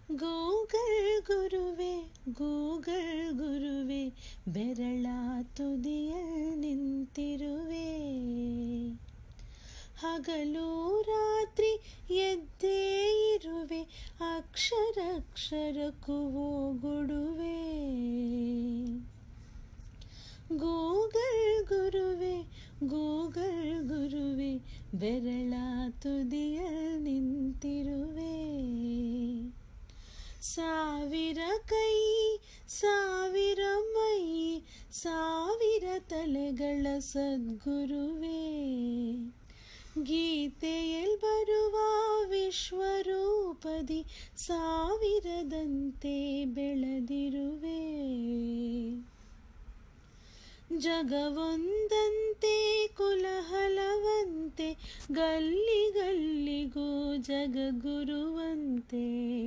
Google ಗುರುವೆ Google ಗುರುವೆ ಬೆರಳ ತುದಿಯಲ್ ನಿಂತಿರುವೆ ಹಗಲು ರಾತ್ರಿ ಎದ್ದೇ ಇರುವೆ ಅಕ್ಷರಕ್ಷರಕ್ಕೂ ಓಗುಡುವೆ ಗೂಗಲ್ ಗುರುವೆ ಗೂಗಲ್ ಗುರುವೆ ಬೆರಳ ತುದಿಯಲ್ ನಿಂತಿರುವೆ ಸಾವಿರ ಕೈ ಸಾವಿರ ಮೈ ಸಾವಿರ ತಲೆಗಳ ಸದ್ಗುರುವೇ ಗೀತೆಯಲ್ ಬರುವ ವಿಶ್ವರೂಪದಿ ಸಾವಿರದಂತೆ ಬೆಳೆದಿರುವೆ ಜಗವೊಂದಂತೆ ಕುಲಹಲವಂತೆ ಗಲ್ಲಿ ಗಲ್ಲಿಗೂ ಜಗಗುರುವಂತೆ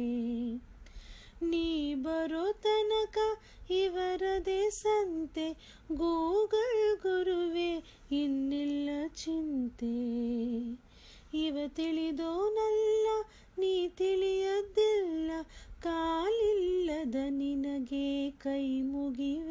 ನೀ ಬರೋ ತನಕ ಇವರದೇ ಸಂತೆ ಗೂಗಲ್ ಗುರುವೆ ಇನ್ನಿಲ್ಲ ಚಿಂತೆ ಇವ ತಿಳಿದೋನಲ್ಲ ನೀ ತಿಳಿಯದಿಲ್ಲ ಕಾಲಿಲ್ಲದ ನಿನಗೆ ಕೈ ಮುಗಿವೆ